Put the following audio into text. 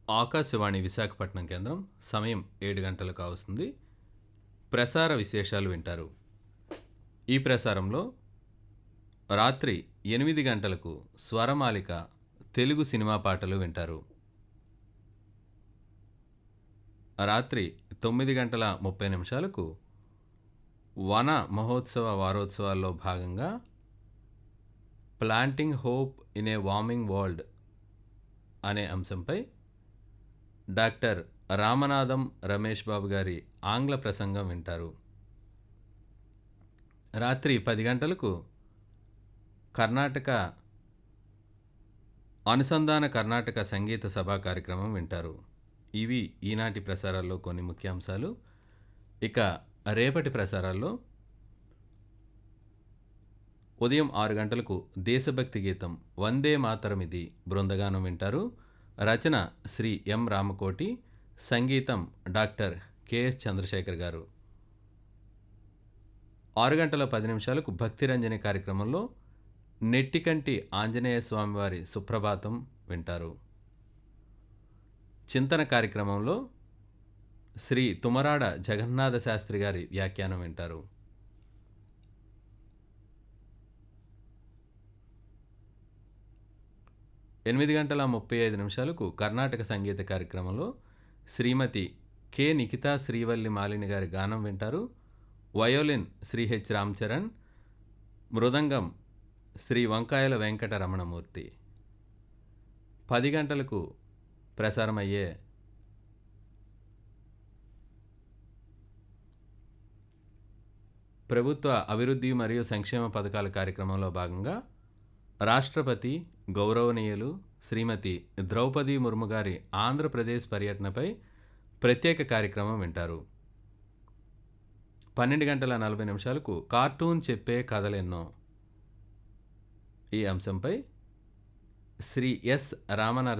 ఆకాశవాణి విశాఖపట్నం కేంద్రం సమయం ఏడు గంటలు కావస్తుంది ప్రసార విశేషాలు వింటారు ఈ ప్రసారంలో రాత్రి ఎనిమిది గంటలకు స్వరమాలిక తెలుగు సినిమా పాటలు వింటారు రాత్రి తొమ్మిది గంటల ముప్పై నిమిషాలకు వన మహోత్సవ వారోత్సవాల్లో భాగంగా planting hope in a warming world అనే అంశంపై డాక్టర్ రామనాథం రమేష్ బాబు గారి ఆంగ్ల ప్రసంగం వింటారు రాత్రి పది గంటలకు కర్ణాటక అనుసంధాన కర్ణాటక సంగీత సభా కార్యక్రమం వింటారు ఇవి ఈనాటి ప్రసారాల్లో కొన్ని ముఖ్యాంశాలు ఇక రేపటి ప్రసారాల్లో ఉదయం ఆరు గంటలకు దేశభక్తి గీతం వందే మాతరమిది బృందగానం వింటారు రచన శ్రీ ఎం రామకోటి సంగీతం డాక్టర్ కెఎస్ చంద్రశేఖర్ గారు ఆరు గంటల పది నిమిషాలకు భక్తిరంజని కార్యక్రమంలో నెట్టికంటి ఆంజనేయ స్వామివారి సుప్రభాతం వింటారు చింతన కార్యక్రమంలో శ్రీ తుమరాడ జగన్నాథ శాస్త్రి గారి వ్యాఖ్యానం వింటారు ఎనిమిది గంటల ముప్పై ఐదు నిమిషాలకు కర్ణాటక సంగీత కార్యక్రమంలో శ్రీమతి కె నిఖితా శ్రీవల్లి మాలిని గారి గానం వింటారు వయోలిన్ శ్రీ హెచ్ రామ్చరణ్ మృదంగం శ్రీ వంకాయల వెంకట రమణమూర్తి పది గంటలకు ప్రసారమయ్యే ప్రభుత్వ అభివృద్ధి మరియు సంక్షేమ పథకాల కార్యక్రమంలో భాగంగా రాష్ట్రపతి గౌరవనీయులు శ్రీమతి ద్రౌపది ముర్ము గారి ఆంధ్రప్రదేశ్ పర్యటనపై ప్రత్యేక కార్యక్రమం వింటారు పన్నెండు గంటల నలభై నిమిషాలకు కార్టూన్ చెప్పే కథలెన్నో ఈ అంశంపై శ్రీ ఎస్ రామనరసింహ